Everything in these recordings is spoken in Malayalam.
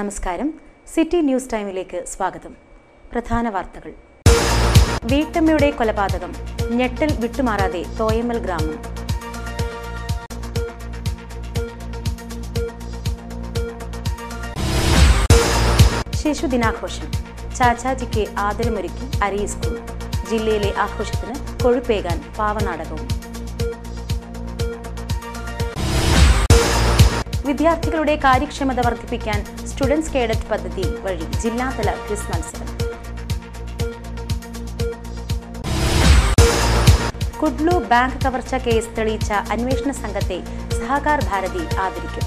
നമസ്കാരം സിറ്റി ന്യൂസ് ടൈമിലേക്ക് സ്വാഗതം പ്രധാന വാർത്തകൾ വീട്ടമ്മയുടെ കൊലപാതകം ഞെട്ടൽ വിട്ടുമാറാതെ തോയമ്മൽ ഗ്രാമം ശിശുദിനാഘോഷം ചാച്ചാജിക്ക് ആദരമൊരുക്കി അരി സ്കൂൾ ജില്ലയിലെ ആഘോഷത്തിന് കൊഴുപ്പേകാൻ പാവനാടകവും വിദ്യാർത്ഥികളുടെ കാര്യക്ഷമത വർദ്ധിപ്പിക്കാൻ സ്റ്റുഡൻസ് കേഡറ്റ് പദ്ധതി വഴി ജില്ലാതല ക്വിസ് മത്സരം കുഡ്ലു ബാങ്ക് കവർച്ച കേസ് തെളിയിച്ച അന്വേഷണ സംഘത്തെ സഹകാർ ഭാരതി ആദരിക്കും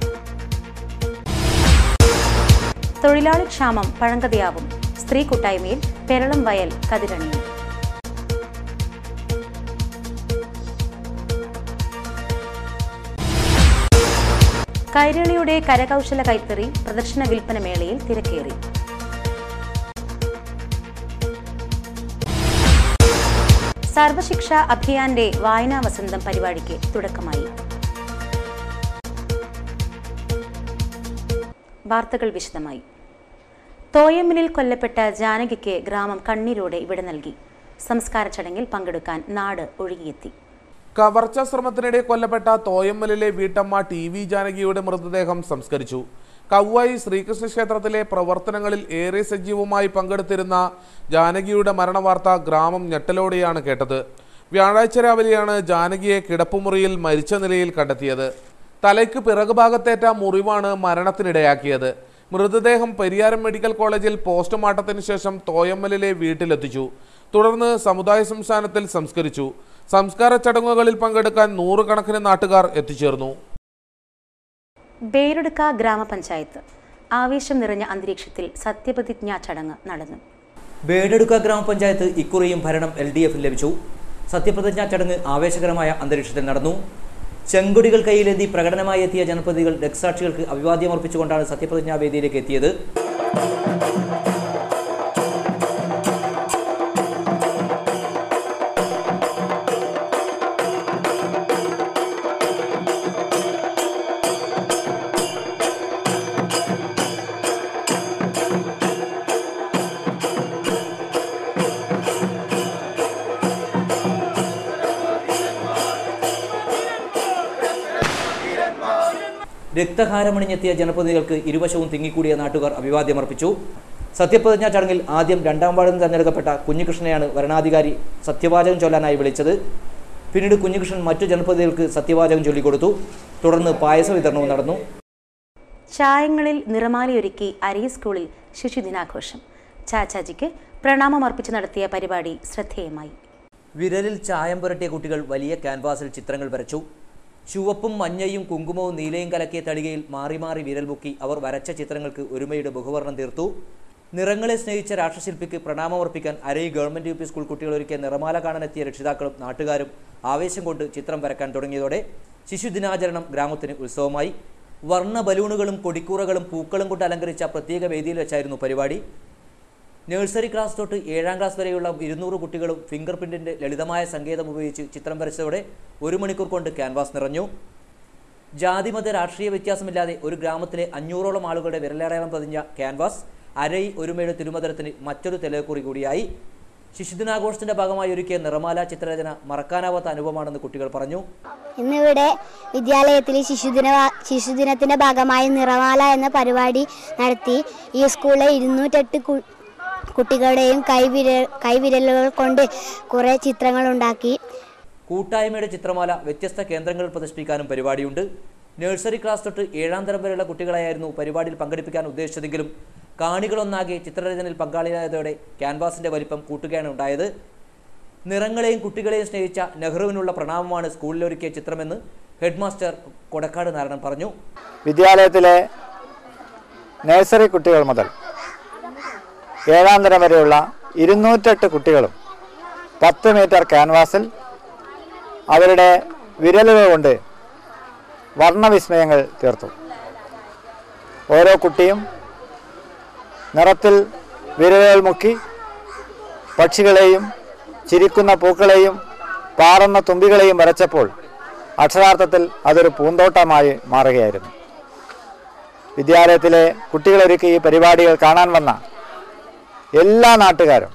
തൊഴിലാളി ക്ഷാമം പഴങ്കതയാവും സ്ത്രീ കൂട്ടായ്മയിൽ പെരളം വയൽ കതിരണിയും കൈരളിയുടെ കരകൗശല കൈത്തറി പ്രദർശന വിൽപ്പന മേളയിൽ തിരക്കേറി സർവശിക്ഷ അഭിയാന്റെ വായനാ വസന്തം പരിപാടിക്ക് തുടക്കമായി വാർത്തകൾ വിശദമായി തോയമ്മിലിൽ കൊല്ലപ്പെട്ട ജാനകിക്ക് ഗ്രാമം കണ്ണീരോടെ ഇവിടെ നൽകി സംസ്കാര ചടങ്ങിൽ പങ്കെടുക്കാൻ നാട് ഒഴുകിയെത്തി കവർച്ചാ ശ്രമത്തിനിടെ കൊല്ലപ്പെട്ട തോയമ്മലിലെ വീട്ടമ്മ ടി വി ജാനകിയുടെ മൃതദേഹം സംസ്കരിച്ചു കൗവായി ശ്രീകൃഷ്ണ ക്ഷേത്രത്തിലെ പ്രവർത്തനങ്ങളിൽ ഏറെ സജീവമായി പങ്കെടുത്തിരുന്ന ജാനകിയുടെ മരണവാർത്ത ഗ്രാമം ഞെട്ടലോടെയാണ് കേട്ടത് വ്യാഴാഴ്ച രാവിലെയാണ് ജാനകിയെ കിടപ്പുമുറിയിൽ മരിച്ച നിലയിൽ കണ്ടെത്തിയത് തലയ്ക്ക് പിറകുഭാഗത്തേറ്റ മുറിവാണ് മരണത്തിനിടയാക്കിയത് മൃതദേഹം പരിയാരം മെഡിക്കൽ കോളേജിൽ പോസ്റ്റ്മോർട്ടത്തിന് ശേഷം തോയമ്മലിലെ വീട്ടിലെത്തിച്ചു തുടർന്ന് സമുദായ സംസ്ഥാനത്തിൽ സംസ്കരിച്ചു സംസ്കാര ചടങ്ങുകളിൽ പങ്കെടുക്കാൻ നൂറുകണക്കിന് നാട്ടുകാർ എത്തിച്ചേർന്നു ബേരെടുക്ക ഗ്രാമപഞ്ചായത്ത് ആവേശം നിറഞ്ഞ അന്തരീക്ഷത്തിൽ സത്യപ്രതിജ്ഞാ ചടങ്ങ് നടന്നു ബേഡെടുക്ക ഗ്രാമപഞ്ചായത്ത് ഇക്കുറിയും ഭരണം എൽ ഡി എഫിൽ ലഭിച്ചു സത്യപ്രതിജ്ഞാ ചടങ്ങ് ആവേശകരമായ അന്തരീക്ഷത്തിൽ നടന്നു ചെങ്കൊടികൾ കയ്യിലേന്തി പ്രകടനമായി എത്തിയ ജനപ്രതിനിധികൾ രക്തസാക്ഷികൾക്ക് അഭിവാദ്യമർപ്പിച്ചുകൊണ്ടാണ് സത്യപ്രതിജ്ഞാ വേദിയിലേക്ക് എത്തിയത് രക്തഹാരമണിഞ്ഞെത്തിയ ജനപ്രതിനിധികൾക്ക് ഇരുവശവും തിങ്ങിക്കൂടിയ നാട്ടുകാർ അഭിവാദ്യമർപ്പിച്ചു സത്യപ്രതിജ്ഞാ ചടങ്ങിൽ ആദ്യം രണ്ടാം വാർഡിൽ തെരഞ്ഞെടുക്കപ്പെട്ട കുഞ്ഞികൃഷ്ണനെയാണ് വരണാധികാരി സത്യവാചകം ചൊല്ലാനായി വിളിച്ചത് പിന്നീട് കുഞ്ഞികൃഷ്ണൻ മറ്റു ജനപ്രതിനിധികൾക്ക് സത്യവാചകം ചൊല്ലിക്കൊടുത്തു തുടർന്ന് പായസ വിതരണവും നടന്നു ചായങ്ങളിൽ നിറമാലയൊരുക്കി അരി സ്കൂളിൽ ശിശുദിനാഘോഷം ചാച്ചാജിക്ക് പ്രണാമമർപ്പിച്ച് നടത്തിയ പരിപാടി ശ്രദ്ധേയമായി വിരലിൽ ചായം പുരട്ടിയ കുട്ടികൾ വലിയ ക്യാൻവാസിൽ ചിത്രങ്ങൾ വരച്ചു ചുവപ്പും മഞ്ഞയും കുങ്കുമവും നീലയും കലക്കിയ തളികയിൽ മാറി മാറി വിരൽ മുക്കി അവർ വരച്ച ചിത്രങ്ങൾക്ക് ഒരുമയുടെ ബഹുവർണ്ണം തീർത്തു നിറങ്ങളെ സ്നേഹിച്ച രാഷ്ട്രശില്പിക്ക് പ്രണാമമർപ്പിക്കാൻ അരൈ ഗവൺമെന്റ് യു പി സ്കൂൾ കുട്ടികൾ ഒരുക്കിയ നിറമാല കാണാനെത്തിയ രക്ഷിതാക്കളും നാട്ടുകാരും ആവേശം കൊണ്ട് ചിത്രം വരക്കാൻ തുടങ്ങിയതോടെ ശിശുദിനാചരണം ഗ്രാമത്തിന് ഉത്സവമായി വർണ്ണ ബലൂണുകളും കൊടിക്കൂറകളും പൂക്കളും കൊണ്ട് അലങ്കരിച്ച പ്രത്യേക വേദിയിൽ വെച്ചായിരുന്നു പരിപാടി നഴ്സറി ക്ലാസ് തൊട്ട് ഏഴാം ക്ലാസ് വരെയുള്ള ഇരുന്നൂറ് കുട്ടികളും ഫിംഗർ പ്രിന്റിന്റെ ലളിതമായ സങ്കേതം ഉപയോഗിച്ച് ചിത്രം വരച്ചതോടെ ഒരു മണിക്കൂർ കൊണ്ട് ക്യാൻവാസ് നിറഞ്ഞു ജാതിമത രാഷ്ട്രീയ വ്യത്യാസമില്ലാതെ ഒരു ഗ്രാമത്തിലെ അഞ്ഞൂറോളം ആളുകളുടെ വിരലടയാളം പതിഞ്ഞ ക്യാൻവാസ് അരൈ ഒരുമയുടെ തിരുമധുരത്തിന് മറ്റൊരു തെളിവുകുറി കൂടിയായി ശിശുദിനാഘോഷത്തിന്റെ ഭാഗമായി ഒരുക്കിയ നിറമാല ചിത്രരചന മറക്കാനാവാത്ത അനുഭവമാണെന്ന് കുട്ടികൾ പറഞ്ഞു ഇന്നിവിടെ വിദ്യാലയത്തിൽ ശിശുദിന ശിശുദിനത്തിന്റെ ഭാഗമായി നിറമാല എന്ന പരിപാടി നടത്തി ഈ സ്കൂളിലെ ഇരുന്നൂറ്റെട്ട് കു- കുട്ടികളുടെയും കൈവിരൽ കൈവിരലുകൾ കൊണ്ട് കുറേ ചിത്രങ്ങൾ ഉണ്ടാക്കി കൂട്ടായ്മയുടെ ചിത്രമാല വ്യത്യസ്ത കേന്ദ്രങ്ങളിൽ പ്രദർശിപ്പിക്കാനും പരിപാടിയുണ്ട് നഴ്സറി ക്ലാസ് തൊട്ട് ഏഴാം തരം വരെയുള്ള കുട്ടികളായിരുന്നു പരിപാടിയിൽ പങ്കെടുപ്പിക്കാൻ ഉദ്ദേശിച്ചതെങ്കിലും കാണികളൊന്നാകെ ചിത്രരചനയിൽ പങ്കാളിയായതോടെ ക്യാൻവാസിന്റെ വലിപ്പം കൂട്ടുകയാണ് ഉണ്ടായത് നിറങ്ങളെയും കുട്ടികളെയും സ്നേഹിച്ച നെഹ്റുവിനുള്ള പ്രണാമമാണ് സ്കൂളിലൊരുക്കിയ ചിത്രമെന്ന് ഹെഡ് മാസ്റ്റർ കൊടക്കാട് നാരായണൻ പറഞ്ഞു വിദ്യാലയത്തിലെ നഴ്സറി കുട്ടികൾ മുതൽ ഏഴാം തരം വരെയുള്ള ഇരുന്നൂറ്റെട്ട് കുട്ടികളും പത്ത് മീറ്റർ ക്യാൻവാസിൽ അവരുടെ വിരലുകൾ കൊണ്ട് വർണ്ണവിസ്മയങ്ങൾ തീർത്തു ഓരോ കുട്ടിയും നിറത്തിൽ വിരലുകൾ മുക്കി പക്ഷികളെയും ചിരിക്കുന്ന പൂക്കളെയും പാറുന്ന തുമ്പികളെയും വരച്ചപ്പോൾ അക്ഷരാർത്ഥത്തിൽ അതൊരു പൂന്തോട്ടമായി മാറുകയായിരുന്നു വിദ്യാലയത്തിലെ കുട്ടികളൊരുക്കി ഈ പരിപാടികൾ കാണാൻ വന്ന എല്ലാ നാട്ടുകാരും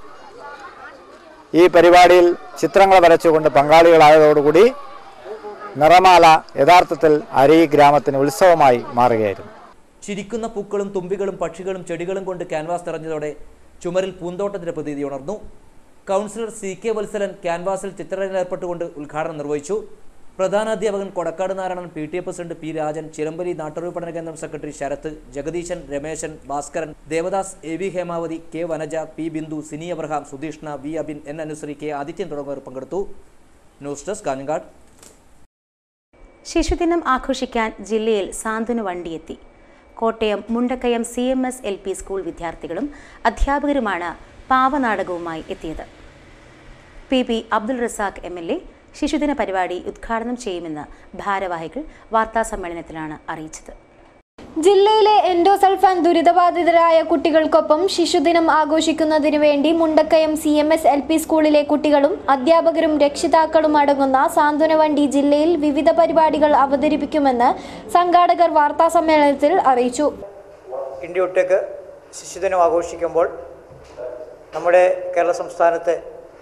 ഈ പരിപാടിയിൽ ചിത്രങ്ങൾ വരച്ചുകൊണ്ട് പങ്കാളികളായതോടുകൂടി നിറമാല യഥാർത്ഥത്തിൽ അരി ഗ്രാമത്തിന് ഉത്സവമായി മാറുകയായിരുന്നു ചിരിക്കുന്ന പൂക്കളും തുമ്പികളും പക്ഷികളും ചെടികളും കൊണ്ട് ക്യാൻവാസ് നിറഞ്ഞതോടെ ചുമരിൽ പൂന്തോട്ടത്തിന്റെ പ്രതീതി ഉണർന്നു കൗൺസിലർ സി കെ വത്സലൻ ക്യാൻവാസിൽ ചിത്രരചനയിലേർപ്പെട്ടുകൊണ്ട് ഉദ്ഘാടനം നിർവഹിച്ചു പ്രധാനാധ്യാപകൻ Kodakkad Narayanan P T A president P Rajan ചിലമ്പലി നാട്ടറിവ് പഠന കേന്ദ്രം secretary Sarath Jagadeesan Rameshan Bhaskaran Devadas A V Hemavathi K Vanaja P Bindu Sini Abraham Sudheeshna V Abin N Anusree K Adithyan തുടങ്ങിയവർ പങ്കെടുത്തു ന്യൂസ് ഡെസ്ക് കാഞ്ഞങ്ങാട് ശിശുദിനം ആഘോഷിക്കാൻ ജില്ലയിൽ സാന്ത്വന വണ്ടിയെത്തി Kottayam Mundakayam C M S L P school വിദ്യാർത്ഥികളും അധ്യാപകരുമാണ് പാവനാടകവുമായി എത്തിയത് P B Abdul Razak M L A ശിശുദിന പരിപാടി ഉദ്ഘാടനം ചെയ്യുമെന്ന് ഭാരവാഹികൾ വാർത്താസമ്മേളനത്തിലാണ് അറിയിച്ചത് ജില്ലയിലെ എൻഡോസൾഫാൻ ദുരിതബാധിതരായ കുട്ടികൾക്കൊപ്പം ശിശുദിനം ആഘോഷിക്കുന്നതിനു വേണ്ടി Mundakayam C M S L P സ്കൂളിലെ കുട്ടികളും അധ്യാപകരും രക്ഷിതാക്കളും അടങ്ങുന്ന സാന്ത്വന വണ്ടി ജില്ലയിൽ വിവിധ പരിപാടികൾ അവതരിപ്പിക്കുമെന്ന് സംഘാടകർ വാർത്താസമ്മേളനത്തിൽ അറിയിച്ചു ഇന്ത്യ ഒട്ടേക്ക് ശിശുദിനം ആഘോഷിക്കുമ്പോൾ നമ്മുടെ കേരള സംസ്ഥാനത്ത്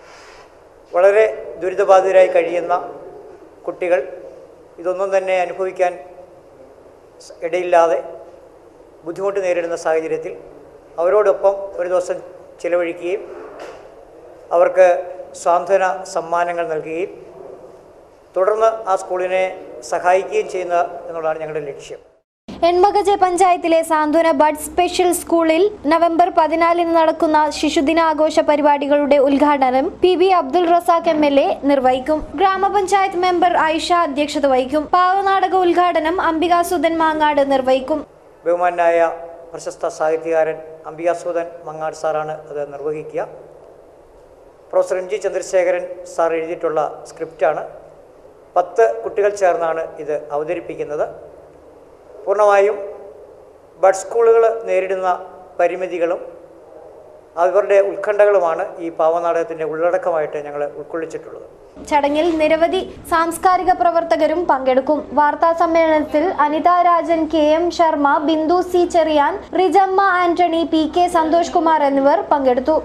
വളരെ ദുരിതബാധിതരായി കഴിയുന്ന കുട്ടികൾ ഇതൊന്നും തന്നെ അനുഭവിക്കാൻ സ- ഇടയില്ലാതെ ബുദ്ധിമുട്ട് നേരിടുന്ന സാഹചര്യത്തിൽ അവരോടൊപ്പം ഒരു ദിവസം ചിലവഴിക്കുകയും അവർക്ക് സാന്ത്വന സമ്മാനങ്ങൾ നൽകുകയും തുടർന്ന് ആ സ്കൂളിനെ സഹായിക്കുകയും ചെയ്യുക എന്നുള്ളതാണ് ഞങ്ങളുടെ ലക്ഷ്യം എൺമകജ പഞ്ചായത്തിലെ സാന്ത്വന ബഡ് സ്പെഷ്യൽ സ്കൂളിൽ നവംബർ പതിനാലിന് നടക്കുന്ന ശിശുദിനാഘോഷ പരിപാടികളുടെ ഉദ്ഘാടനം P B Abdul Razak M L A നിർവഹിക്കും ഗ്രാമപഞ്ചായത്ത് മെമ്പർ ആയിഷ അധ്യക്ഷത വഹിക്കും പാവനാടക ഉദ്ഘാടനം അംബികാസുധൻ മാങ്ങാട് നിർവഹിക്കും ബഹുമാനായ പ്രശസ്ത സാഹിത്യകാരൻ അംബികാസൂദൻ മങ്ങാട് സാറാണ് അത് നിർവഹിക്കുക professor M G Chandrasekharan sir എഴുതിയിട്ടുള്ള സ്ക്രിപ്റ്റാണ് പത്ത് കുട്ടികൾ ചേർന്നാണ് ഇത് അവതരിപ്പിക്കുന്നത് പൂർണ്ണമായും ബഡ് സ്കൂളുകൾ നേരിടുന്ന പരിമിതികളും അവരുടെ ഉത്കണ്ഠകളുമാണ് ഈ പാവനാടകത്തിൻ്റെ ഉള്ളടക്കമായിട്ട് ഞങ്ങൾ ഉൾക്കൊള്ളിച്ചിട്ടുള്ളത് ചടങ്ങിൽ നിരവധി സാംസ്കാരിക പ്രവർത്തകരും പങ്കെടുക്കും വാർത്താ സമ്മേളനത്തിൽ Anitha Rajan K M Sharma Bindu C Cherian Rijamma Antony P K Santhosh Kumar എന്നിവർ പങ്കെടുത്തു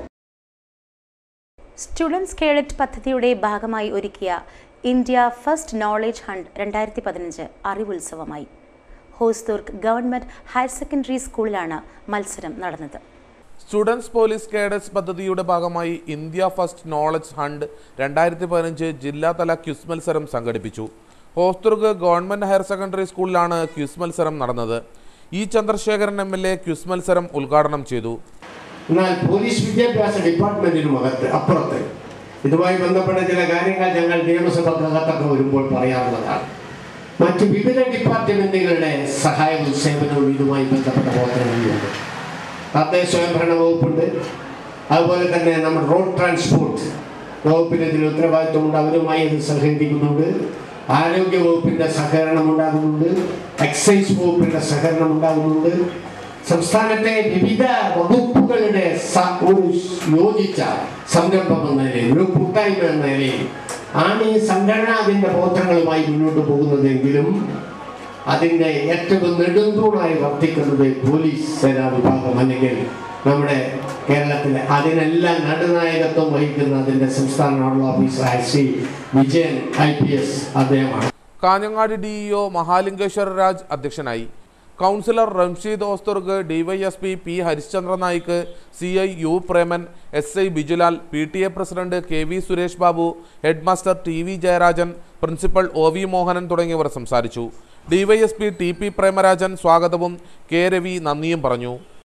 സ്റ്റുഡൻസ് കേഡറ്റ് പദ്ധതിയുടെ ഭാഗമായി ഒരുക്കിയ ഇന്ത്യ ഫസ്റ്റ് നോളേജ് ഹണ്ട് രണ്ടായിരത്തി പതിനഞ്ച് അറിവുത്സവമായി ഹോസ്ദുർഗ് ഗവൺമെന്റ് ഹയർ സെക്കൻഡറി സ്കൂളിലാണ് മത്സരം നടന്നത് സ്റ്റുഡൻസ് പോലീസ് കേഡറ്റ്സ് പദ്ധതിയുടെ ഭാഗമായി ഇന്ത്യ ഫസ്റ്റ് നോളജ് ഹണ്ട് രണ്ടായിരത്തി പതിനഞ്ച് ജില്ലാതല ക്യുസ് മത്സരം സംഘടിപ്പിച്ചു ഹോസ്തുർഗ് ഗവൺമെന്റ് ഹയർ സെക്കൻഡറി സ്കൂളിലാണ് ക്യുസ് മത്സരം നടന്നത് E Chandrasekharan M L A quiz മത്സരം ഉദ്ഘാടനം ചെയ്തു എന്നാൽ പോലീസ് വിദ്യാഭ്യാസ ഡിപ്പാർട്ട്മെന്റിനും അകത്ത് അപ്പുറത്ത് ഇതുമായി ബന്ധപ്പെട്ട ചില കാര്യങ്ങൾ ഞങ്ങൾ നിയമസഭക്കകത്തൊക്കെ വരുമ്പോൾ പറയാറുള്ളതാണ് മറ്റ് വിവിധ ഡിപ്പാർട്ട്മെന്റുകളുടെ സഹായവും സേവനവും ഇതുമായി ബന്ധപ്പെട്ട പ്രവർത്തനങ്ങളുണ്ട് തദ്ദേശ സ്വയംഭരണ വകുപ്പുണ്ട് അതുപോലെ തന്നെ നമ്മുടെ റോഡ് ട്രാൻസ്പോർട്ട് വകുപ്പിന് ഇതിൽ ഉത്തരവാദിത്വമുണ്ട് അവരുമായി ഇത് സഹകരിക്കുന്നുണ്ട് ആരോഗ്യ വകുപ്പിന്റെ സഹകരണം ഉണ്ടാകുന്നുണ്ട് എക്സൈസ് വകുപ്പിന്റെ സഹകരണം ഉണ്ടാകുന്നുണ്ട് സംസ്ഥാനത്തെ വിവിധ വകുപ്പുകളുടെ സ- ഒരു യോജിച്ച സംരംഭം എന്ന നിലയിൽ ഒരു കൂട്ടായ്മ എന്ന നിലയിൽ ആണ് ഈ സംഘടന അതിന്റെ പ്രവർത്തനങ്ങളുമായി മുന്നോട്ട് പോകുന്നതെങ്കിലും അതിന്റെ ഏറ്റവും നെടുന്തൂണായി വർത്തിക്കുന്നത് പോലീസ് സേനാ വിഭാഗം അല്ലെങ്കിൽ നമ്മുടെ കേരളത്തിലെ അതിനെല്ലാം നടുനായകത്വം വഹിക്കുന്ന അതിന്റെ സംസ്ഥാന നോഡൽ ഓഫീസറായ Shri Vijayan I P S അദ്ദേഹമാണ് കാഞ്ഞങ്ങാട് ഡിഇഒ മഹാലിംഗേശ്വര രാജ് അധ്യക്ഷനായി councillor Ramsheed Hosdurg DYSP P Harishchandra Naik C I U Preman S I Bijulal P T A president K V Suresh Babu head master T V Jayarajan principal O V Mohanan തുടങ്ങിയവർ സംസാരിച്ചു ഡിവൈഎസ്പി ടി പി പ്രേമരാജൻ സ്വാഗതവും കെ രവി നന്ദിയും പറഞ്ഞു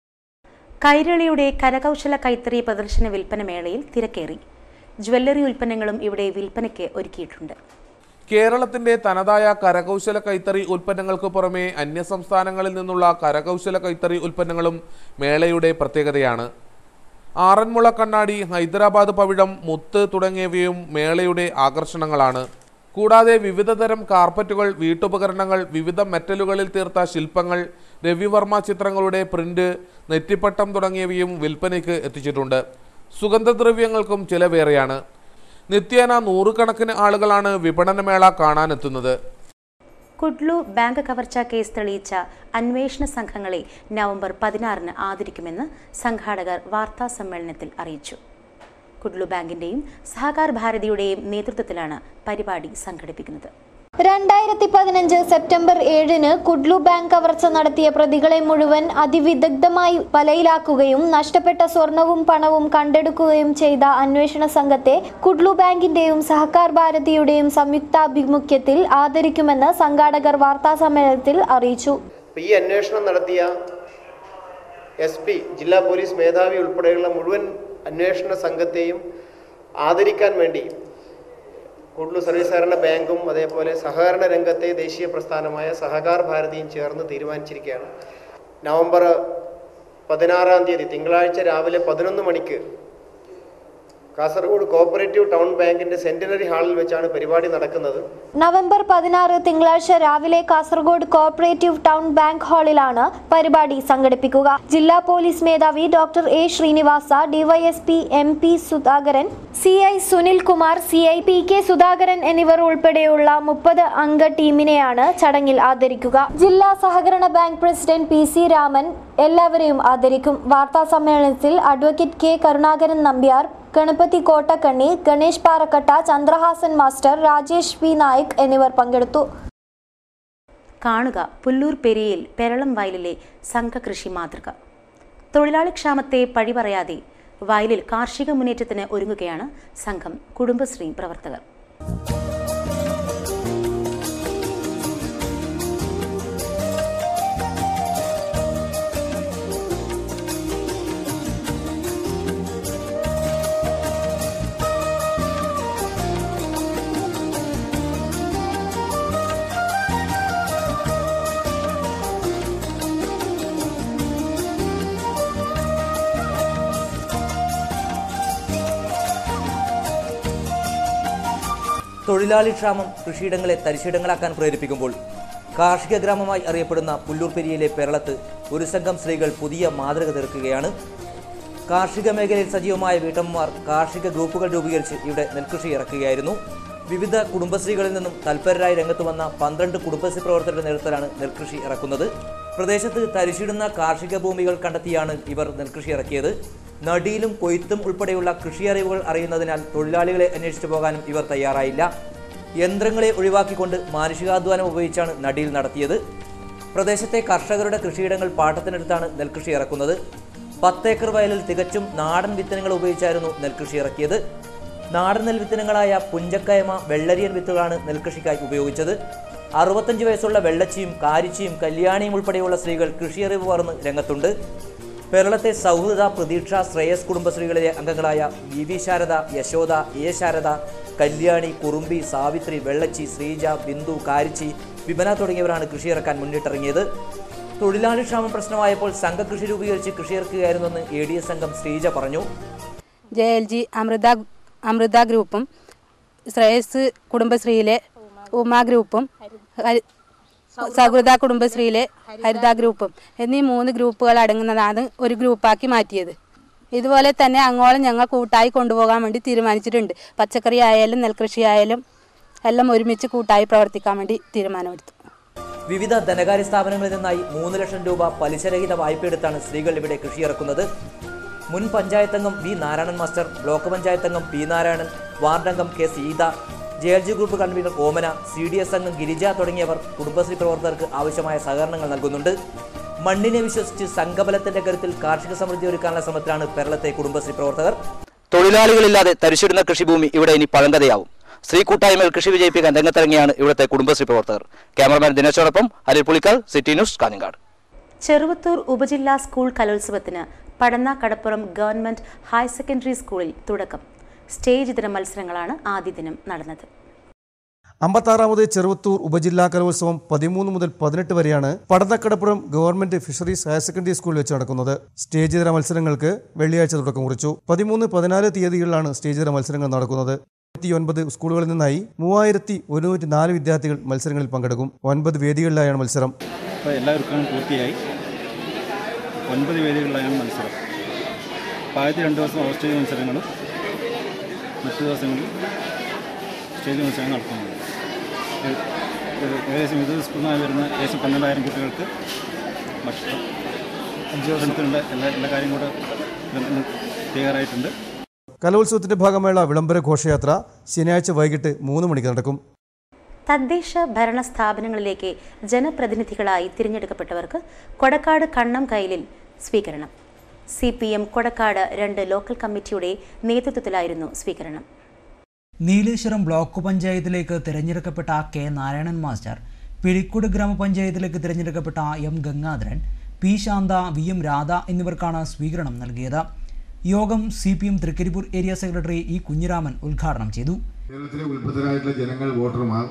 കൈരളിയുടെ കരകൗശല കൈത്തറി പ്രദർശന വിൽപ്പന മേളയിൽ തിരക്കേറി ജ്വല്ലറി ഉൽപ്പന്നങ്ങളും ഇവിടെ വിൽപ്പനയ്ക്ക് ഒരുക്കിയിട്ടുണ്ട് കേരളത്തിന്റെ തനതായ കരകൗശല കൈത്തറി ഉൽപ്പന്നങ്ങൾക്ക് പുറമെ അന്യസംസ്ഥാനങ്ങളിൽ നിന്നുള്ള കരകൗശല കൈത്തറി ഉൽപ്പന്നങ്ങളും മേളയുടെ പ്രത്യേകതയാണ് ആറന്മുള കണ്ണാടി ഹൈദരാബാദ് പവിഴം മുത്ത് തുടങ്ങിയവയും മേളയുടെ ആകർഷണങ്ങളാണ് കൂടാതെ വിവിധതരം കാർപ്പറ്റുകൾ വീട്ടുപകരണങ്ങൾ വിവിധ മെറ്റലുകളിൽ തീർത്ത ശില്പങ്ങൾ രവിവർമ്മ ചിത്രങ്ങളുടെ പ്രിന്റ് നെറ്റിപ്പട്ടം തുടങ്ങിയവയും വിൽപ്പനയ്ക്ക് എത്തിച്ചിട്ടുണ്ട് സുഗന്ധദ്രവ്യങ്ങൾക്കും ചിലവേറെയാണ് നിത്യേന നൂറുകണക്കിന് ആളുകളാണ് വിപണനമേള കാണാനെത്തുന്നത് കുഡ്ലു ബാങ്ക് കവർച്ചാ കേസ് തെളിയിച്ച അന്വേഷണ സംഘങ്ങളെ നവംബർ പതിനാറിന് ആദരിക്കുമെന്ന് സംഘാടകർ വാർത്താ സമ്മേളനത്തിൽ അറിയിച്ചു കുഡ്ലു ബാങ്കിന്റെയും സഹകാർ ഭാരതിയുടെയും നേതൃത്വത്തിലാണ് പരിപാടി സംഘടിപ്പിക്കുന്നത് രണ്ടായിരത്തി പതിനഞ്ച് സെപ്റ്റംബർ ഏഴിന് കുഡ്ലു ബാങ്ക് കവർച്ച നടത്തിയ പ്രതികളെ മുഴുവൻ അതിവിദഗ്ധമായി വലയിലാക്കുകയും നഷ്ടപ്പെട്ട സ്വർണവും പണവും കണ്ടെടുക്കുകയും ചെയ്ത അന്വേഷണ സംഘത്തെ കുഡ്ലു ബാങ്കിന്റെയും സഹകാർ ഭാരതിയുടെയും സംയുക്താഭിമുഖ്യത്തിൽ ആദരിക്കുമെന്ന് സംഘാടകർ വാർത്താസമ്മേളനത്തിൽ അറിയിച്ചു ഈ അന്വേഷണം നടത്തിയ എസ് പി ജില്ലാ പോലീസ് മേധാവി ഉൾപ്പെടെയുള്ള മുഴുവൻ അന്വേഷണ സംഘത്തെയും ആദരിക്കാൻ വേണ്ടി കുഡ്ലു സർവീസ് സഹകരണ ബാങ്കും അതേപോലെ സഹകരണ രംഗത്തെ ദേശീയ പ്രസ്ഥാനമായ സഹകാർ ഭാരതിയും ചേർന്ന് തീരുമാനിച്ചിരിക്കുകയാണ് നവംബർ പതിനാറാം തീയതി തിങ്കളാഴ്ച രാവിലെ പതിനൊന്ന് മണിക്ക് കാസർഗോഡ് കോപ്പറേറ്റീവ് ടൗൺ ബാങ്കിന്റെ സെന്റിനറി ഹാളിൽ വെച്ചാണ് പരിപാടി നടക്കുന്നത് നവംബർ പതിനാറ് തിങ്കളാഴ്ച രാവിലെ കാസർഗോഡ് കോഓപ്പറേറ്റീവ് ടൗൺ ബാങ്ക് ഹാളിലാണ് പരിപാടി സംഘടിപ്പിക്കുക ജില്ലാ പോലീസ് മേധാവി doctor A Srinivasa DYSP M P Sudhakaran C I Sunil Kumar C I P K Sudhakaran എന്നിവർ ഉൾപ്പെടെയുള്ള മുപ്പത് അംഗ ടീമിനെയാണ് ചടങ്ങിൽ ആദരിക്കുക ജില്ലാ സഹകരണ bank president P C Raman എല്ലാവരെയും ആദരിക്കും വാർത്താ സമ്മേളനത്തിൽ advocate K Karunakaran Nambiar Ganapathi Kottakkanni Ganesh Parakatta Chandrahasan master Rajesh V Naik എന്നിവർ പങ്കെടുത്തു കാണുക പുല്ലൂർ പെരിയയിൽ പെരളം വയലിലെ സംഘകൃഷി മാതൃക തൊഴിലാളി ക്ഷാമത്തെ പഴിപറയാതെ വയലിൽ കാർഷിക മുന്നേറ്റത്തിന് ഒരുങ്ങുകയാണ് സംഘം കുടുംബശ്രീ പ്രവർത്തകർ തൊഴിലാളി ക്ഷാമം കൃഷിയിടങ്ങളെ തരിശിടങ്ങളാക്കാൻ പ്രേരിപ്പിക്കുമ്പോൾ കാർഷിക ഗ്രാമമായി അറിയപ്പെടുന്ന പുല്ലൂർപ്പെരിയിലെ പെരളത്ത് ഒരു സംഘം സ്ത്രീകൾ പുതിയ മാതൃക തീർക്കുകയാണ് കാർഷിക മേഖലയിൽ സജീവമായ വീട്ടമ്മമാർ കാർഷിക ഗ്രൂപ്പുകൾ രൂപീകരിച്ച് ഇവിടെ നെൽകൃഷി ഇറക്കുകയായിരുന്നു വിവിധ കുടുംബശ്രീകളിൽ നിന്നും തൽപരരായി രംഗത്ത് വന്ന പന്ത്രണ്ട് കുടുംബശ്രീ പ്രവർത്തകരുടെ നേതൃത്വത്തിലാണ് നെൽകൃഷി ഇറക്കുന്നത് പ്രദേശത്ത് തരിശിടുന്ന കാർഷിക ഭൂമികൾ കണ്ടെത്തിയാണ് ഇവർ നെൽകൃഷി ഇറക്കിയത് നടിയിലും കൊയ്ത്തും ഉൾപ്പെടെയുള്ള കൃഷി അറിവുകൾ അറിയുന്നതിനാൽ തൊഴിലാളികളെ അന്വേഷിച്ചു പോകാനും ഇവർ തയ്യാറായില്ല യന്ത്രങ്ങളെ ഒഴിവാക്കിക്കൊണ്ട് മാനുഷികാധ്വാനം ഉപയോഗിച്ചാണ് നടിയിൽ നടത്തിയത് പ്രദേശത്തെ കർഷകരുടെ കൃഷിയിടങ്ങൾ പാട്ടത്തിനടുത്താണ് നെൽകൃഷി ഇറക്കുന്നത് പത്തേക്കർ വയലിൽ തികച്ചും നാടൻ വിത്തനങ്ങൾ ഉപയോഗിച്ചായിരുന്നു നെൽകൃഷി ഇറക്കിയത് നാടൻ നെൽവിത്തനങ്ങളായ പുഞ്ചക്കയമ വെള്ളരിയൻ വിത്തുകളാണ് നെൽകൃഷിക്കായി ഉപയോഗിച്ചത് അറുപത്തഞ്ച് വയസ്സുള്ള വെള്ളച്ചിയും കാരിച്ചിയും കല്യാണിയും ഉൾപ്പെടെയുള്ള സ്ത്രീകൾ കൃഷിയറിവ് പകർന്ന് രംഗത്തുണ്ട് കേരളത്തെ സൗഹൃദ പ്രതീക്ഷ ശ്രേയസ് കുടുംബശ്രീകളിലെ അംഗങ്ങളായ V V Sharada Yashoda A Sharada Kalyani Kurumbi Savithri Vellachi Sreeja Bindu Karichi Vimana തുടങ്ങിയവരാണ് കൃഷിയിറക്കാൻ മുന്നിട്ടിറങ്ങിയത് തൊഴിലാളി ക്ഷാമം പ്രശ്നമായപ്പോൾ സംഘകൃഷി രൂപീകരിച്ച് കൃഷിയിറക്കുകയായിരുന്നെന്ന് എ ഡി എസ് അംഗം ശ്രീജ പറഞ്ഞു J L G Amrutha Amrutha ഗ്രൂപ്പും ശ്രേയസ് കുടുംബശ്രീയിലെ ഉമ ഗ്രൂപ്പും ഹരി- സൗഹൃദ കുടുംബശ്രീയിലെ ഹരിത ഗ്രൂപ്പും എന്നീ മൂന്ന് ഗ്രൂപ്പുകൾ അടങ്ങുന്നതാണ് ഒരു ഗ്രൂപ്പാക്കി മാറ്റിയത് ഇതുപോലെ തന്നെ അങ്ങോളം ഞങ്ങൾ കൂട്ടായി കൊണ്ടുപോകാൻ വേണ്ടി തീരുമാനിച്ചിട്ടുണ്ട് പച്ചക്കറി ആയാലും നെൽകൃഷി ആയാലും എല്ലാം ഒരുമിച്ച് കൂട്ടായി പ്രവർത്തിക്കാൻ വേണ്ടി തീരുമാനമെടുത്തു വിവിധ ധനകാര്യ സ്ഥാപനങ്ങളിൽ നിന്നായി മൂന്ന് ലക്ഷം രൂപ പലിശരഹിത വായ്പയെടുത്താണ് സ്ത്രീകൾ ഇവിടെ കൃഷിയിറക്കുന്നത് മുൻ പഞ്ചായത്തംഗം വി നാരായണൻ മാസ്റ്റർ ബ്ലോക്ക് പഞ്ചായത്തംഗം പി നാരായണൻ വാർഡംഗം K Seetha J L G group convener Omana C D S അംഗം ഗിരിജ തുടങ്ങിയവർ കുടുംബശ്രീ പ്രവർത്തകർക്ക് ആവശ്യമായ സഹകരണങ്ങൾ നൽകുന്നുണ്ട് മണ്ണിനെ വിശ്വസിച്ച് സംഘബലത്തിന്റെ കരുത്തിൽ കാർഷിക സമൃദ്ധി ഒരുക്കാനുള്ള ശ്രമത്തിലാണ് കേരളത്തെ കുടുംബശ്രീ പ്രവർത്തകർ തൊഴിലാളികളില്ലാതെ തരിശിടുന്ന കൃഷിഭൂമി ഇവിടെ ഇനി പഴങ്കഥയാവും സ്ത്രീ കൂട്ടായ്മയിൽ കൃഷി വിജയിപ്പിക്കാൻ രംഗത്തിറങ്ങിയാണ് ഇവിടുത്തെ കുടുംബശ്രീ പ്രവർത്തകർ ക്യാമറമാൻ ദിനേശോടൊപ്പം അനിൽ പുളിക്കാൽ സിറ്റി ന്യൂസ് കാഞ്ഞങ്ങാട് ചെറുവത്തൂർ ഉപജില്ലാ സ്കൂൾ കലോത്സവത്തിന് Padanna Kadappuram government higher secondary സ്കൂളിൽ തുടക്കം സ്റ്റേജ് ഇതര മത്സരങ്ങളാണ് ആദ്യ ദിനം നടന്നത് അമ്പത്താറാമത് ചെറുവത്തൂർ ഉപജില്ലാ കലോത്സവം പതിമൂന്ന് മുതൽ പതിനെട്ട് വരെയാണ് Padannakadappuram government fisheries higher secondary സ്കൂളിൽ വെച്ച് നടക്കുന്നത് സ്റ്റേജ് ഇതര മത്സരങ്ങൾക്ക് വെള്ളിയാഴ്ച തുടക്കം കുറിച്ചു പതിമൂന്ന് പതിനാല് തീയതികളിലാണ് സ്റ്റേജ് ഇതര മത്സരങ്ങൾ നടക്കുന്നത് ഒൻപത് സ്കൂളുകളിൽ നിന്നായി മൂവായിരത്തി ഒരുന്നൂറ്റി നാല് വിദ്യാർത്ഥികൾ മത്സരങ്ങളിൽ പങ്കെടുക്കും ഒൻപത് വേദികളിലായാണ് മത്സരം അപ്പോൾ എല്ലാവർക്കും പൂർത്തിയായി ഒൻപത് വേദികളിലായാണ് മത്സരം അപ്പോൾ ആദ്യത്തെ രണ്ട് ദിവസം ഓസ്ട്രേലിയ മത്സരങ്ങളും മറ്റു ദിവസങ്ങളിൽ സ്റ്റേജ് മത്സരങ്ങൾ നടത്തുന്നുണ്ട് ഒരു ഏകദേശം വിവിധ സ്കൂളിൽ നിന്നായി വരുന്ന ഏകദേശം പന്ത്രണ്ടായിരം കുട്ടികൾക്ക് ഭക്ഷണം ഭക്ഷണത്തിനുള്ള എല്ലാ എല്ലാ കാര്യം കൂടെ ഇതിന് തയ്യാറായിട്ടുണ്ട് കലോത്സവത്തിന്റെ ഭാഗമായുള്ള വിളംബര ഘോഷയാത്ര ശനിയാഴ്ച വൈകിട്ട് മൂന്ന് മണിക്ക് നടക്കും തദ്ദേശ ഭരണ സ്ഥാപനങ്ങളിലേക്ക് ജനപ്രതിനിധികളായി തിരഞ്ഞെടുക്കപ്പെട്ടവർക്ക് കൊടക്കാട് കണ്ണം കൈലിൽ സ്വീകരണം സി പി എം കൊടക്കാട് രണ്ട് ലോക്കൽ കമ്മിറ്റിയുടെ നേതൃത്വത്തിലായിരുന്നു സ്വീകരണം നീലേശ്വരം ബ്ലോക്ക് പഞ്ചായത്തിലേക്ക് തിരഞ്ഞെടുക്കപ്പെട്ട കെ നാരായണൻ മാസ്റ്റർ പിഴിക്കുട് ഗ്രാമപഞ്ചായത്തിലേക്ക് തിരഞ്ഞെടുക്കപ്പെട്ട M Gangadharan P Shantha V M Radha എന്നിവർക്കാണ് സ്വീകരണം നൽകിയത് യോഗം C P M Trikaripur area secretary E Kunhiraman ഉദ്ഘാടനം ചെയ്തു കേരളത്തിലെ ഉത്ഭുതരായിട്ടുള്ള ജനങ്ങൾ വോട്ടർമാർ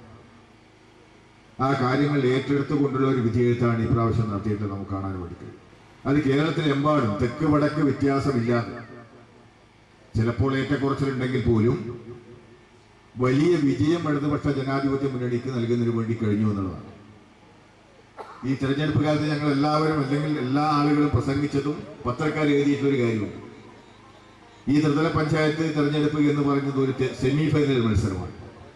ആ കാര്യങ്ങൾ ഏറ്റെടുത്തുകൊണ്ടുള്ള ഒരു വിധിയെഴുത്താണ് ഈ പ്രാവശ്യം നടത്തിയിട്ട് നമുക്ക് കാണാൻ വേണ്ടി കഴിയും അത് കേരളത്തിലെമ്പാടും തെക്ക് വടക്ക് വ്യത്യാസമില്ലാതെ ചിലപ്പോൾ ഏറ്റക്കുറച്ചിലുണ്ടെങ്കിൽ പോലും വലിയ വിജയം ഇടതുപക്ഷ ജനാധിപത്യ മുന്നണിക്ക് നൽകുന്നതിന് വേണ്ടി കഴിഞ്ഞു എന്നുള്ളതാണ് ഈ തെരഞ്ഞെടുപ്പ് കാലത്ത് ഞങ്ങൾ എല്ലാവരും അല്ലെങ്കിൽ എല്ലാ ആളുകളും പ്രസംഗിച്ചതും പത്രക്കാർ എഴുതിയിട്ടൊരു കാര്യമുണ്ട് ഈ ത്രിതല പഞ്ചായത്ത് തെരഞ്ഞെടുപ്പ് എന്ന് പറയുന്നത് ഒരു സെമി ഫൈനൽ മത്സരമാണ്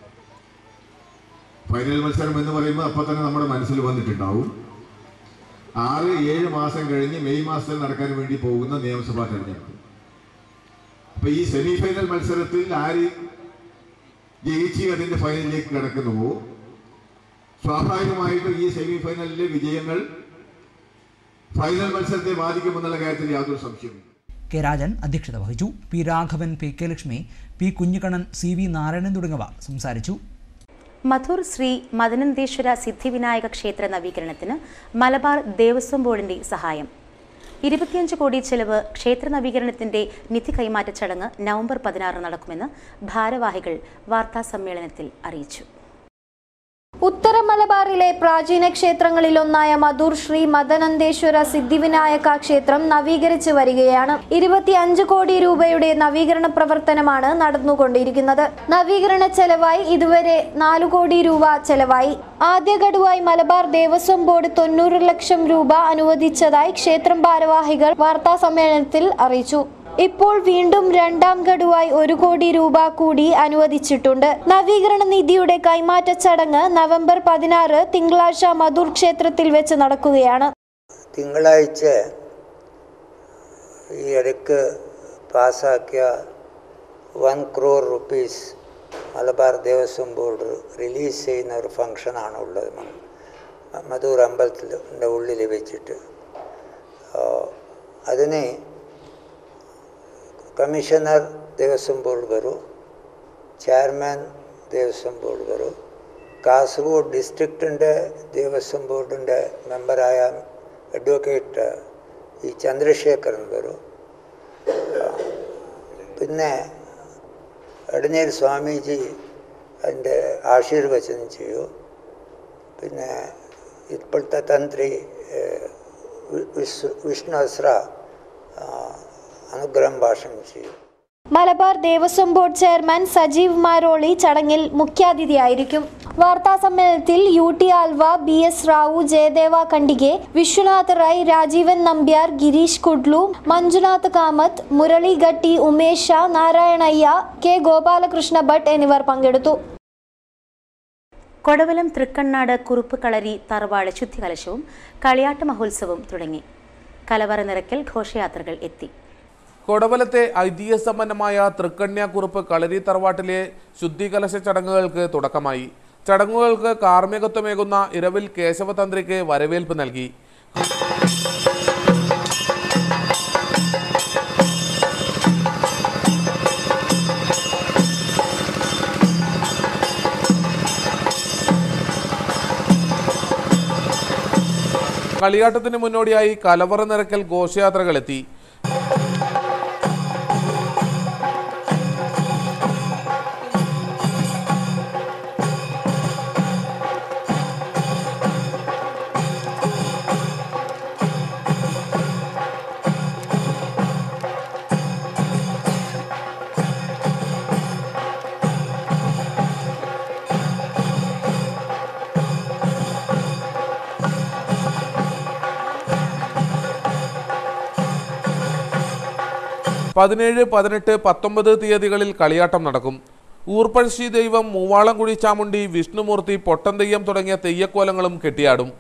ഫൈനൽ മത്സരം എന്ന് പറയുമ്പോൾ അപ്പം തന്നെ നമ്മുടെ മനസ്സിൽ വന്നിട്ടുണ്ടാവും ആറ് ഏഴ് മാസം കഴിഞ്ഞ് മെയ് മാസത്തിൽ നടക്കാൻ വേണ്ടി പോകുന്ന നിയമസഭാ തെരഞ്ഞെടുപ്പ് അപ്പൊ ഈ സെമി ഫൈനൽ മത്സരത്തിൽ ആര് ജയിച്ച് അതിന്റെ ഫൈനലിലേക്ക് കടക്കുന്നുവോ സ്വാഭാവികമായിട്ടും ഈ സെമി ഫൈനലിലെ വിജയങ്ങൾ ഫൈനൽ മത്സരത്തെ ബാധിക്കുമെന്നുള്ള കാര്യത്തിൽ യാതൊരു സംശയമില്ല കെ രാജൻ അധ്യക്ഷത വഹിച്ചു P Raghavan P K Lakshmi P Kunhikannan C V Narayanan തുടങ്ങിയവർ സംസാരിച്ചു മധുർ ശ്രീ മദനന്തേശ്വര സിദ്ധിവിനായക ക്ഷേത്ര നവീകരണത്തിന് മലബാർ ദേവസ്വം ബോർഡിന്റെ സഹായം ഇരുപത്തിയഞ്ച് കോടി ചെലവ് ക്ഷേത്ര നവീകരണത്തിന്റെ നിധി കൈമാറ്റ ചടങ്ങ് നവംബർ പതിനാറ് നടക്കുമെന്ന് ഭാരവാഹികൾ വാർത്താസമ്മേളനത്തിൽ അറിയിച്ചു ഉത്തര മലബാറിലെ പ്രാചീന ക്ഷേത്രങ്ങളിലൊന്നായ മധുർ ശ്രീ മദനന്തേശ്വര സിദ്ധിവിനായക ക്ഷേത്രം നവീകരിച്ചു വരികയാണ് ഇരുപത്തിയഞ്ച് കോടി രൂപയുടെ നവീകരണ പ്രവർത്തനമാണ് നടന്നുകൊണ്ടിരിക്കുന്നത് നവീകരണ ചെലവായി ഇതുവരെ നാലു കോടി രൂപ ചെലവായി ആദ്യ ഗഡുവായി മലബാർ ദേവസ്വം ബോർഡ് തൊണ്ണൂറ് ലക്ഷം രൂപ അനുവദിച്ചതായി ക്ഷേത്രം ഭാരവാഹികൾ വാർത്താ സമ്മേളനത്തിൽ അറിയിച്ചു ഇപ്പോൾ വീണ്ടും രണ്ടാം ഗഡുവായി ഒരു കോടി രൂപ കൂടി അനുവദിച്ചിട്ടുണ്ട് നവീകരണ നിധിയുടെ കൈമാറ്റ ചടങ്ങ് നവംബർ പതിനാറ് തിങ്കളാഴ്ച മധുർ ക്ഷേത്രത്തിൽ വെച്ച് നടക്കുകയാണ് തിങ്കളാഴ്ച ഈ ഇടയ്ക്ക് പാസ്സാക്കിയ one crore rupees Malabar Devaswom board release ചെയ്യുന്ന ഒരു ഫങ്ഷനാണ് ഉള്ളത് മ- മധൂർ അമ്പലത്തിൻ്റെ ഉള്ളിൽ വെച്ചിട്ട് ആ, അതിന് ಕಮಿಷನರ್ ದೇವಸ್ವಂ ಬೋರ್ಡ್ಗರು ചെയർമാൻ ദേവസ്വം ബോർഡുകൾ കാസർഗോഡ് ഡിസ്ട്രിക്റ്റിൻ്റെ ദേവസ്വം ബോർഡിൻ്റെ മെമ്പറായ അഡ്വക്കേറ്റ് ഈ ചന്ദ്രശേഖരൻ ഗರು പിന്നെ എടനേൽ സ്വാമീജി അതിൻ്റെ ആശീർവചനം ചെയ്യൂ പിന്നെ ഇപ്പോഴത്തെ തന്ത്രി ഏഹ്, വി- വിശ്വ വിഷ്ണു അസ്ര ആ, അനുഗ്രഹം ഭാഷണം ചെയ്യും മലബാർ ദേവസ്വം ബോർഡ് ചെയർമാൻ സജീവ് മാരോളി ചടങ്ങിൽ മുഖ്യാതിഥിയായിരിക്കും വാർത്താ സമ്മേളനത്തിൽ U T Alva B S Rao Jayadeva Kandige Vishwanath Rai Rajeevan Nambiar Girish Kudlu Manjunath Kamath Murali Gatti Umesh Shah Narayanaiah K Gopalakrishna Bhat എന്നിവർ പങ്കെടുത്തു കൊടവലം തൃക്കണ്ണാട് കുറുപ്പ് കളരി തറവാട് ശുദ്ധികലശവും കളിയാട്ട മഹോത്സവവും തുടങ്ങി കലവറ നിറയ്ക്കൽ ഘോഷയാത്രകൾ എത്തി കൊടവലത്തെ ഐതിഹ്യസമ്പന്നമായ തൃക്കണ്യാക്കുറുപ്പ് കളരി തറവാട്ടിലെ ശുദ്ധികലശ ചടങ്ങുകൾക്ക് തുടക്കമായി ചടങ്ങുകൾക്ക് കാർമ്മികത്വമേകുന്ന ഇരവിൽ കേശവതന്ത്രിക്ക് വരവേൽപ്പ് നൽകി കളിയാട്ടത്തിന് മുന്നോടിയായി കലവറ നിറയ്ക്കൽ ഘോഷയാത്രകൾ എത്തി പതിനേഴ് പതിനെട്ട് പത്തൊമ്പത് തീയതികളിൽ കളിയാട്ടം നടക്കും ഊർപ്പഴശ്ശി ദൈവം മൂവാളംകുഴി ചാമുണ്ടി വിഷ്ണുമൂർത്തി പൊട്ടന്തെയ്യം തുടങ്ങിയ തെയ്യക്കോലങ്ങളും കെട്ടിയാടും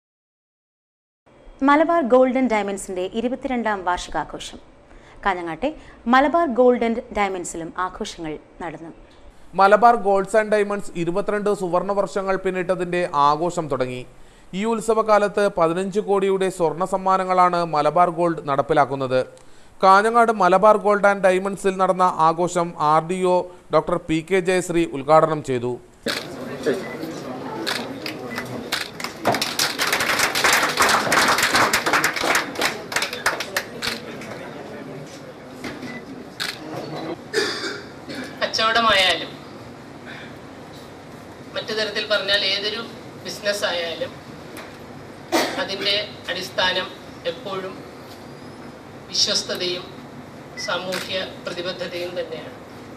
മലബാർ ഗോൾഡൻ ഡയമണ്ട്സിന്റെ ഇരുപത്തിരണ്ടാം വാർഷികാഘോഷം കാഞ്ഞങ്ങാട്ടെ മലബാർ ഗോൾഡൻ ഡയമണ്ട്സിലും ആഘോഷങ്ങൾ നടന്നു മലബാർ ഗോൾഡ്സ് ആൻഡ് ഡയമണ്ട്സ് ഇരുപത്തിരണ്ട് സുവർണ വർഷങ്ങൾ പിന്നിട്ടതിന്റെ ആഘോഷം തുടങ്ങി ഈ ഉത്സവകാലത്ത് പതിനഞ്ച് കോടിയുടെ സ്വർണ്ണ സമ്മാനങ്ങളാണ് മലബാർ ഗോൾഡ് നടപ്പിലാക്കുന്നത് കാഞ്ഞങ്ങാട് മലബാർ ഗോൾഡ് ആൻഡ് ഡയമണ്ട്സിൽ നടന്ന ആഘോഷം R D O doctor P K Jayashree ഉദ്ഘാടനം ചെയ്തു കച്ചവടമായാലും മറ്റു തരത്തിൽ പറഞ്ഞാൽ ഏതൊരു ബിസിനസ് ആയാലും അതിൻ്റെ അടിസ്ഥാനം എപ്പോഴും വിശ്വസ്തതയും സാമൂഹ്യ പ്രതിബദ്ധതയും തന്നെയാണ്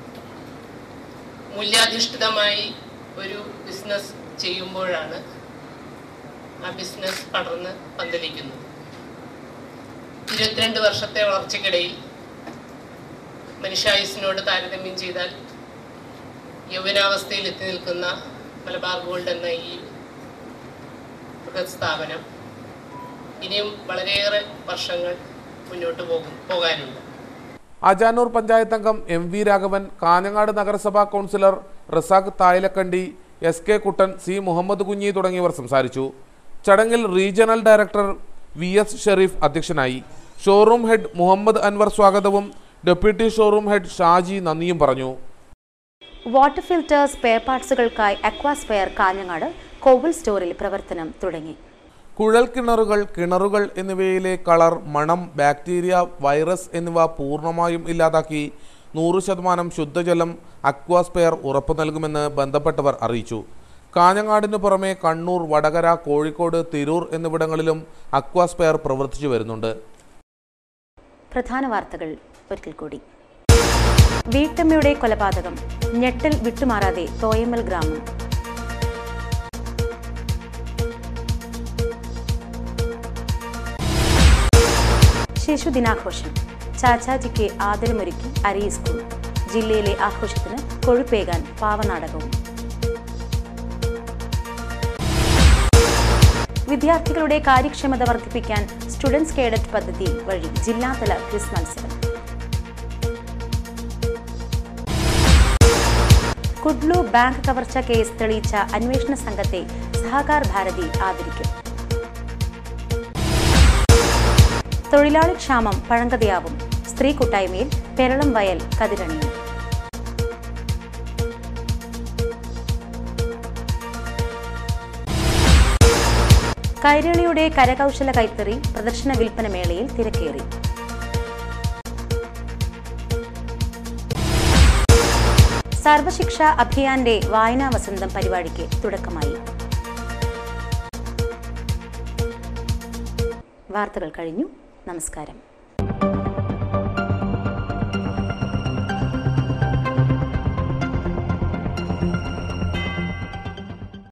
മൂല്യാധിഷ്ഠിതമായി ഒരു ബിസിനസ് ചെയ്യുമ്പോഴാണ് ആ ബിസിനസ് പടർന്ന് പന്തലിക്കുന്നത് ഇരുപത്തിരണ്ട് വർഷത്തെ വളർച്ചയ്ക്കിടയിൽ മനുഷ്യായുസിനോട് താരതമ്യം ചെയ്താൽ യൗവനാവസ്ഥയിൽ എത്തി നിൽക്കുന്ന മലബാർ ഗോൾഡ് എന്ന ഈ ബൃഹത് സ്ഥാപനം ഇനിയും വളരെയേറെ വർഷങ്ങൾ മുന്നോട്ട് പോകും പോകാനുണ്ട് അജാനൂർ പഞ്ചായത്ത് അംഗം എം വി രാഘവൻ കാഞ്ഞങ്ങാട് നഗരസഭാ councillor Razak Thayalakandi S K Kuttan C Muhammad Kunhi തുടങ്ങിയവർ സംസാരിച്ചു ചടങ്ങിൽ regional director V S Sherif അധ്യക്ഷനായി ഷോറൂം ഹെഡ് മുഹമ്മദ് അൻവർ സ്വാഗതവും ഡെപ്യൂട്ടി ഷോറൂം ഹെഡ് ഷാജി നന്ദിയും പറഞ്ഞു വാട്ടർ ഫിൽറ്റർ സ്പെയർ പാർട്സുകൾക്കായി അക്വാസ്പെയർ കാഞ്ഞങ്ങാട് കോവിൽ സ്റ്റോറിൽ പ്രവർത്തനം തുടങ്ങി കുഴൽ കിണറുകൾ കിണറുകൾ എന്നിവയിലെ കളർ മണം ബാക്ടീരിയ വൈറസ് എന്നിവ പൂർണ്ണമായും ഇല്ലാതാക്കി നൂറ് ശതമാനം ശുദ്ധജലം അക്വാസ്പെയർ ഉറപ്പു നൽകുമെന്ന് ബന്ധപ്പെട്ടവർ അറിയിച്ചു കാഞ്ഞങ്ങാടിനു പുറമെ കണ്ണൂർ വടകര കോഴിക്കോട് തിരൂർ എന്നിവിടങ്ങളിലും അക്വാസ്പെയർ പ്രവർത്തിച്ചു വരുന്നുണ്ട് പ്രധാന വാർത്തകൾ ഒരിക്കൽ കൂടി വീട്ടമ്മയുടെ കൊലപാതകം ഞെട്ടൽ വിട്ടുമാറാതെ തോയമ്മൽ ഗ്രാമം ശിശുദിനാഘോഷം ചാച്ചാജിക്ക് ആദരമൊരുക്കി അരി സ്കൂൾ ജില്ലയിലെ ആഘോഷത്തിന് കൊഴുപ്പേകാൻ പാവനാടകവും വിദ്യാർത്ഥികളുടെ കാര്യക്ഷമത വർദ്ധിപ്പിക്കാൻ സ്റ്റുഡൻസ് കേഡറ്റ് പദ്ധതി വഴി ജില്ലാതല ക്വിസ് മത്സരം കുഡ്ലു ബാങ്ക് കവർച്ച കേസ് തെളിയിച്ച അന്വേഷണ സംഘത്തെ സഹകാർ ഭാരതി ആദരിക്കും തൊഴിലാളി ക്ഷാമം പഴങ്കതയാവും സ്ത്രീ കൂട്ടായ്മയിൽ പെരളം വയൽ കതിരണിയും കൈരളിയുടെ കരകൗശല കൈത്തറി പ്രദർശന വിൽപ്പന മേളയിൽ തിരക്കേറി സർവശിക്ഷ അഭിയാന്റെ വായനാ വസന്തം പരിപാടിക്ക് തുടക്കമായി വാർത്തകൾ കഴിഞ്ഞു നമസ്കാരം